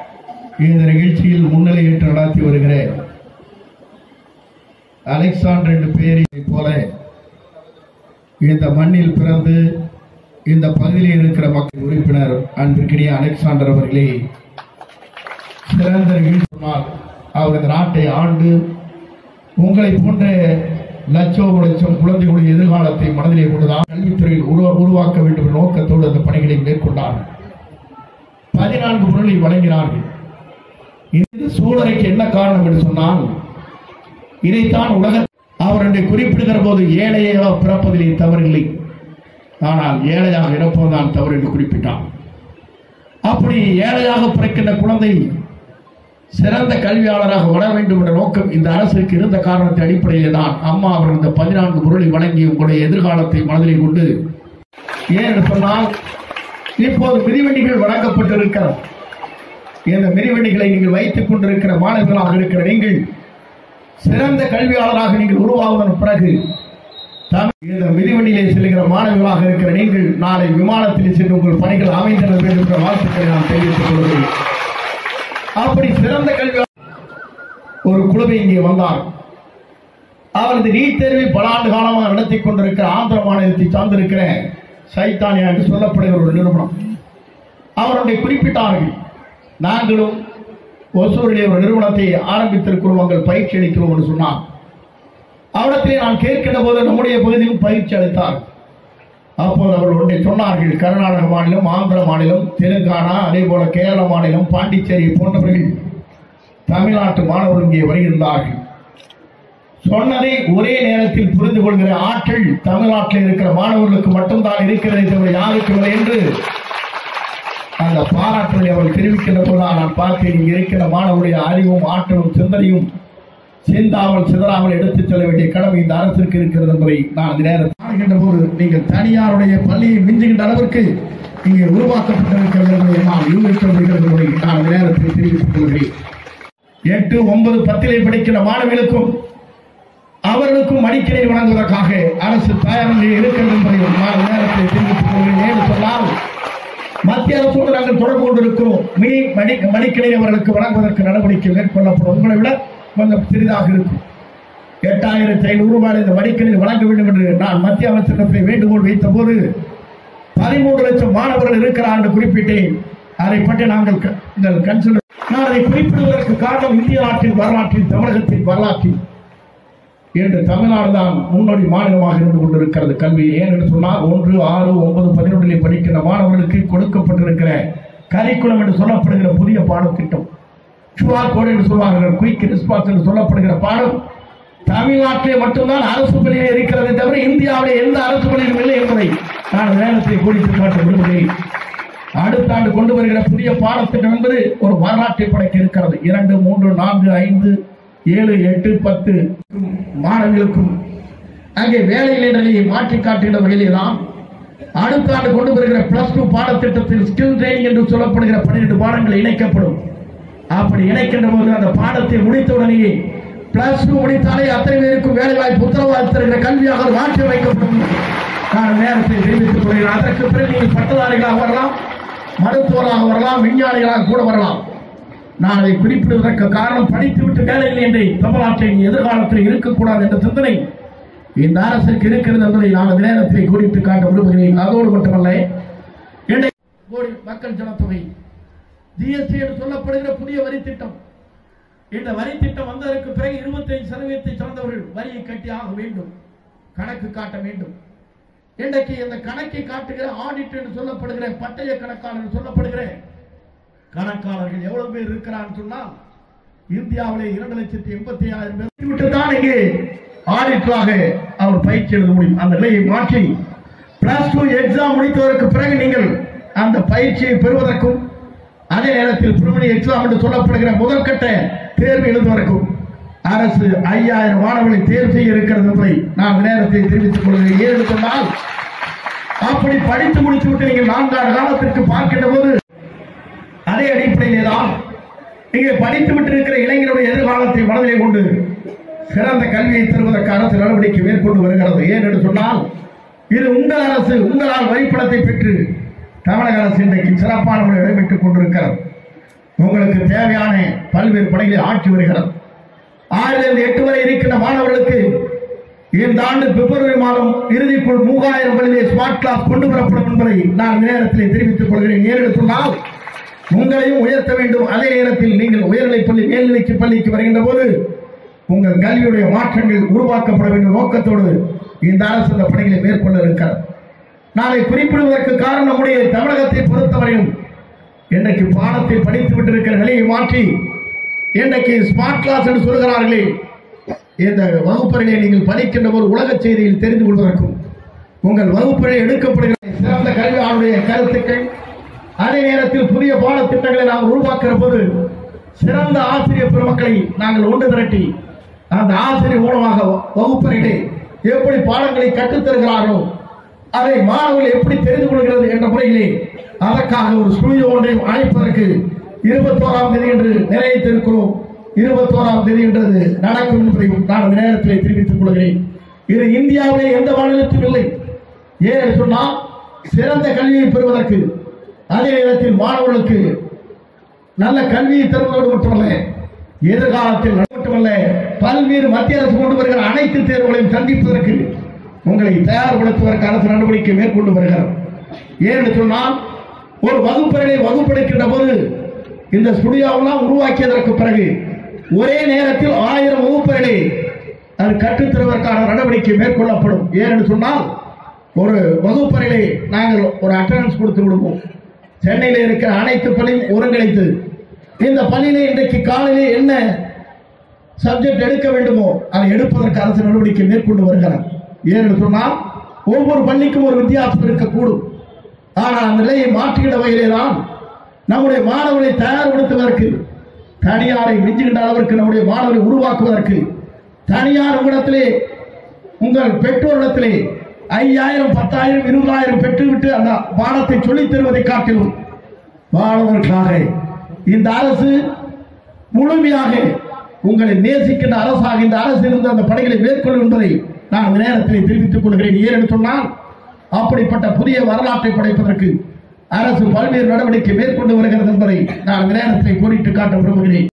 இந்த நிகழ்ச்சியில் முன்னிலையேற்று நடாத்தி வருகிற அலெக்சாண்டர் என்று பெயரை போல இந்த மண்ணில் பிறந்து இந்த பகுதியில் இருக்கிற மக்கள் உறுப்பினர் அன்பிற்கினிய அலெக்சாண்டர் அவர்களே சிறந்த நிகழ்ச்சி சொன்னால் அவர் இந்த நாட்டை ஆண்டு உங்களை போன்ற லட்சம் லட்சம் குழந்தைகளுடைய எதிர்காலத்தை மனதிலே கொண்டுதான் கல்வித்துறையில் உருவா- உருவாக்க வேண்டும் என்ற நோக்கத்தோடு அந்த பணிகளை மேற்கொண்டார்கள் பதினான்கு பொருளை வழங்கினார்கள் இந்த சூழலைக்கு என்ன காரணம் என்று சொன்னால் இதைத்தான் உலக அவர் என்னை குறிப்பிடுகிற போது ஏழையாக பிறப்பதிலே தவறில்லை ஆனால் ஏழையாக இறப்பதுதான் தவறு என்று குறிப்பிட்டார் அப்படி ஏழையாக பிறக்கின்ற குழந்தை சிறந்த கல்வியாளராக வர வேண்டும் என்ற நோக்கம் இந்த அரசுக்கு இருந்த காரணத்தின் அடிப்படையிலே தான் அம்மா அவர் இந்த பதினான்கு பொருளை வழங்கி உங்களுடைய எதிர்காலத்தை மனதிலே கொண்டு ஏன் என்று சொன்னால் இப்போது மிதிவண்டிகள் வழங்கப்பட்டிருக்கிறது இந்த மிதிவண்டிகளை நீங்கள் வைத்துக் கொண்டிருக்கிற மாணவர்களாக இருக்கிற நீங்கள் சிறந்த கல்வியாளராக நீங்கள் உருவாவதன் பிறகு தமிழ் இந்த மிதிவண்டியிலே செல்கிற மாணவர்களாக இருக்கிற நீங்கள் நாளை விமானத்தில் சென்று உங்கள் பணிகள் அமைந்திட வேண்டும் என்ற வாழ்த்துக்களை நான் தெரிவித்துக் கொள்கிறேன் அப்படி சிறந்த கல்வி ஒரு குழுவை இங்கே வந்தார் அவர் இந்த நீட் தேர்வை பல ஆண்டு காலமாக நடத்தி கொண்டிருக்கிற ஆந்திர மாநிலத்தை சார்ந்திருக்கிற சைத்தானியா என்று சொல்லப்படுகிற ஒரு நிறுவனம் அவருடைய குறிப்பிட்டார்கள் நாங்களும் ஒசூரிலே ஒரு நிறுவனத்தை ஆரம்பித்திருக்கிறோம் உங்கள் பயிற்சி அளிக்கிறோம் என்று சொன்னார் அவரிடத்திலே நான் கேட்கிற போது நம்முடைய பகுதியிலும் பயிற்சி அளித்தார் அப்போது அவர்கள் ஒன்றை சொன்னார்கள் கர்நாடக மாநிலம் ஆந்திர மாநிலம் தெலுங்கானா அதே போல கேரள மாநிலம் பாண்டிச்சேரி போன்றவர்கள் தமிழ்நாட்டு மாணவர்கள் இங்கே வருகின்றார்கள் சொன்னதை ஒரே நேரத்தில் புரிந்து கொள்கிற ஆற்றல் தமிழ்நாட்டில் இருக்கிற மாணவர்களுக்கு மட்டும்தான் இருக்கிறதை தவிர யாருக்கும் இல்லை என்று அந்த பாராட்டுகளை அவர்கள் தெரிவிக்கின்ற போதுதான் நான் பார்த்தேன் இங்கே இருக்கிற மாணவருடைய அறிவும் ஆற்றலும் சிந்தனையும் சிந்தாமல் சிதறாமல் எடுத்துச் செல்ல வேண்டிய கடமை இந்த அரசிற்கு இருக்கிறது என்பதை நான் இந்த நேரத்தில் காணுகின்ற போது நீங்கள் தனியாருடைய பள்ளியை மிஞ்சுகின்ற அளவிற்கு இங்கே உருவாக்கப்பட்டிருக்கிறது என்பதை நான் யூகிக்கப்படுகிறது என்பதை நான் இந்த நேரத்தில் தெரிவித்துக் கொள்கிறேன் எட்டு ஒன்பது பத்திலே படிக்கிற மாணவிகளுக்கும் அவர்களுக்கும் மடிக்கணி வழங்குவதற்காக அரசு தயாரில் இருக்கிறது என்பதை நான் இந்த நேரத்தில் தெரிவித்துக் கொள்கிறேன் ஏன்னு சொன்னால் மத்திய அரசோடு நாங்கள் தொடர்பு கொண்டிருக்கிறோம் மினி மணி மணிக்கிணை அவர்களுக்கு வழங்குவதற்கு நடவடிக்கை மேற்கொள்ளப்படும் உங்களை விட கொஞ்சம் சிறிதாக இருக்கும் எட்டாயிரத்தி ஐநூறு ரூபாய் இந்த மடிக்கணினி வழங்க வேண்டும் என்று நான் மத்திய அமைச்சரிடத்தில் வேண்டுகோள் வைத்த போது பதிமூன்று லட்சம் மாணவர்கள் இருக்கிறார் என்று குறிப்பிட்டேன் அதை பற்றி நாங்கள் க- எங்கள் கன்சிடர் நான் அதை குறிப்பிடுவதற்கு காரணம் இந்திய நாட்டின் வரலாற்றில் தமிழகத்தின் வரலாற்றில் என்று தமிழ்நாடு தான் முன்னோடி மாநிலமாக இருந்து கொண்டிருக்கிறது கல்வி ஏன் என்று சொன்னால் ஒன்று ஆறு ஒன்பது பதினொன்றிலே படிக்கிற மாணவர்களுக்கு கொடுக்கப்பட்டிருக்கிற கரிக்குலம் என்று சொல்லப்படுகிற புதிய பாடத்திட்டம் கியூஆர் கோடு என்று சொல்வார்கள் குயிக் ரெஸ்பான்ஸ் என்று சொல்லப்படுகிற பாடம் தமிழ்நாட்டிலே மட்டும்தான் அரசு பள்ளியிலே இருக்கிறதை தவிர இந்தியாவிலே எந்த அரசு பள்ளியிலும் இல்லை என்பதை நான் நேரத்தை குறித்து காட்ட விரும்புகிறேன் அடுத்த ஆண்டு கொண்டு வருகிற புதிய பாடத்திட்டம் என்பது ஒரு வரலாற்றை படைக்க இருக்கிறது இரண்டு மூன்று நான்கு ஐந்து ஏழு எட்டு பத்து மாணவிகளுக்கும் அங்கே வேலையிலே நிலையை மாற்றி காட்டுகிற வகையிலே தான் அடுத்த ஆண்டு கொண்டு வருகிற பிளஸ் டூ பாடத்திட்டத்தில் ஸ்கில் ட்ரைனிங் என்று சொல்லப்படுகிற பன்னிரண்டு பாடங்கள் இணைக்கப்படும் அப்படி இணைக்கின்ற போது அந்த பாடத்தை முடித்த உடனேயே பிளஸ் டூ முடித்தாலே அத்தனை பேருக்கும் வேலை வாய்ப்பு உத்தரவாதம் தருகிற கல்வியாக அது மாற்றி வைக்கப்படும் நான் நேரத்தை தெரிவித்துக் கொள்கிறேன் அதற்கு பிறகு நீங்கள் பட்டதாரிகளாக வரலாம் மருத்துவராக வரலாம் விஞ்ஞானிகளாக கூட வரலாம் நான் அதை குறிப்பிடுவதற்கு காரணம் படித்துவிட்டு வேலை இல்லை என்று தமிழ்நாட்டில் எதிர்காலத்தில் இருக்கக்கூடாது என்ற சிந்தனை இந்த அரசுக்கு இருக்கிறது என்பதை நான் அந்த நேரத்தில் குறித்து காட்ட விரும்புகிறேன் அதோடு மட்டுமல்ல என்னை கோடி மக்கள் ஜனத்தொகை ஜிஎஸ்டி என்று சொல்லப்படுகிற புதிய வரி திட்டம் இந்த வரி திட்டம் வந்ததற்கு பிறகு 25% சதவீதத்தை சார்ந்தவர்கள் வரியை கட்டி ஆக வேண்டும் கணக்கு காட்ட வேண்டும் இன்றைக்கு இந்த கணக்கை காட்டுகிற ஆடிட் என்று சொல்லப்படுகிற பட்டய கணக்காளர் என்று சொல்லப்படுகிற கணக்காளர்கள் எவ்வளவு பேர் இருக்கிறான்னு சொன்னால் இந்தியாவிலே இரண்டு லட்சத்தி எண்பத்தி ஆயிரம் பேர் விட்டு தான் இங்கே ஆடிட்டராக அவர் பயிற்சி எழுத முடியும் அந்த நிலையை மாற்றி பிளஸ் டூ எக்ஸாம் முடித்ததற்கு பிறகு நீங்கள் அந்த பயிற்சியை பெறுவதற்கும் அதே நேரத்தில் பிரிமினரி எக்ஸாம் என்று சொல்லப்படுகிற முதற்கட்ட தேர்வு எழுதுவதற்கும் அரசு ஐயாயிரம் மாணவர்களை தேர்வு செய்ய இருக்கிறது என்பதை நான் இந்த நேரத்தில் தெரிவித்துக் கொள்கிறேன் ஏன் என்று சொன்னால் அப்படி படித்து முடித்து விட்டு நீங்கள் நான்காண்டு காலத்திற்கு பார்க்கின்ற போது அதே அடிப்படையிலே தான் இங்கே படித்து விட்டு இருக்கிற இளைஞருடைய எதிர்காலத்தை மனதிலே கொண்டு சிறந்த கல்வியை தருவதற்கு அரசு நடவடிக்கை மேற்கொண்டு வருகிறது ஏன் என்று சொன்னால் இது உங்கள் அரசு உங்களால் வரிப்பணத்தை பெற்று தமிழக அரசு இன்றைக்கு சிறப்பான முறையில் இடம்பெற்றுக் கொண்டிருக்கிறது உங்களுக்கு தேவையான பல்வேறு பணிகளை ஆற்றி வருகிறது ஆறிலிருந்து எட்டு வரை இருக்கின்ற மாணவர்களுக்கு இந்த ஆண்டு பிப்ரவரி மாதம் இறுதிக்குள் மூவாயிரம் பள்ளியிலே ஸ்மார்ட் கிளாஸ் கொண்டு வரப்படும் என்பதை நான் இந்த நேரத்தில் தெரிவித்துக் கொள்கிறேன் ஏனென்று சொன்னால் உங்களையும் உயர்த்த வேண்டும் அதே நேரத்தில் நீங்கள் உயர்நிலைப் பள்ளி மேல்நிலைக்கு பள்ளிக்கு வருகின்ற போது உங்கள் கல்வியுடைய மாற்றங்கள் உருவாக்கப்பட வேண்டும் நோக்கத்தோடு இந்த அரசு இந்த பணிகளை மேற்கொள்ள இருக்கிறது நான் அதை குறிப்பிடுவதற்கு காரணம் நம்முடைய தமிழகத்தை பொறுத்தவரையும் இன்றைக்கு பாடத்தை படித்து விட்டிருக்கிற நிலையை மாற்றி இன்றைக்கு ஸ்மார்ட் கிளாஸ் என்று சொல்கிறார்களே இந்த வகுப்பறையை நீங்கள் படிக்கின்ற ஒரு உலக செய்தியில் தெரிந்து கொள்வதற்கும் உங்கள் வகுப்பறை எடுக்கப்படுகிற சிறந்த கல்வியாளருடைய கருத்துக்கள் அதே நேரத்தில் புதிய பாடத்திட்டங்களை நாம் உருவாக்குற போது சிறந்த ஆசிரியர் பெருமக்களை நாங்கள் ஒன்று திரட்டி அந்த ஆசிரியர் மூலமாக வகுப்பறையிலே எப்படி பாடங்களை கற்றுத்தருகிறாரோ அதை மாணவர்கள் எப்படி தெரிந்து கொள்கிறது என்ற முறையிலே அதற்காக ஒரு ஸ்டுடியோ ஒன்றை அழைப்பதற்கு இருபத்தோராம் தேதி என்று நிர்ணயித்திருக்கிறோம் இருபத்தோராம் தேதி என்றது நடக்கும் என்பதையும் நான் இந்த நேரத்தில் தெரிவித்துக் கொள்கிறேன் இது இந்தியாவிலே எந்த மாநிலத்திலும் இல்லை ஏன் சொன்னால் சிறந்த கல்வியை பெறுவதற்கு அதே நேரத்தில் மாணவர்களுக்கு நல்ல கல்வியை தருவதோடு மட்டுமல்ல எதிர்காலத்தில் மட்டுமல்ல பல்வேறு மத்திய அரசு கொண்டு வருகிற அனைத்து தேர்வுகளையும் சந்திப்பதற்கு உங்களை தயார்படுத்துவதற்கு அரசு நடவடிக்கை மேற்கொண்டு வருகிறது ஏன்னு சொன்னால் ஒரு வகுப்பறையை வகுப்பெடுக்கின்ற போது இந்த ஸ்டுடியோவெல்லாம் உருவாக்கியதற்கு பிறகு ஒரே நேரத்தில் ஆயிரம் வகுப்பறைகளை அது கற்றுத்தருவதற்கான நடவடிக்கை மேற்கொள்ளப்படும் ஏன்னு சொன்னால் ஒரு வகுப்பறையிலே நாங்கள் ஒரு அட்டண்டன்ஸ் கொடுத்து விடுவோம் சென்னையில் இருக்கிற அனைத்து பள்ளியும் ஒருங்கிணைத்து இந்த பள்ளியிலே இன்றைக்கு காலையிலே என்ன சப்ஜெக்ட் எடுக்க வேண்டுமோ அதை எடுப்பதற்கு அரசு நடவடிக்கை மேற்கொண்டு வருகிறார் ஏன்னு சொன்னால் ஒவ்வொரு பள்ளிக்கும் ஒரு வித்தியாசம் இருக்கக்கூடும் ஆனால் அந்த நிலையை மாற்றுகின்ற வகையிலே தான் நம்முடைய மாணவர்களை தயார்படுத்துவதற்கு தனியாரை மிஞ்சுகின்ற அளவிற்கு நம்முடைய மாணவர்களை உருவாக்குவதற்கு தனியார் இடத்திலே உங்கள் பெற்றோரிடத்திலே ஐயாயிரம் பத்தாயிரம் இருபதாயிரம் பெற்றுவிட்டு அந்த பாடத்தை சொல்லித் தருவதை காட்டிலும் மாணவர்களுக்காக இந்த அரசு முழுமையாக உங்களை நேசிக்கின்ற அரசாக இந்த அரசு இருந்து அந்த பணிகளை மேற்கொள்ளும் என்பதை நான் இந்த நேரத்தில் தெரிவித்துக் கொள்கிறேன் ஏனென்று சொன்னால் அப்படிப்பட்ட புதிய வரலாற்றை படைப்பதற்கு அரசு பல்வேறு நடவடிக்கை மேற்கொண்டு வருகிறது என்பதை நான் இந்த நேரத்தில் கோடிட்டு காட்ட விரும்புகிறேன்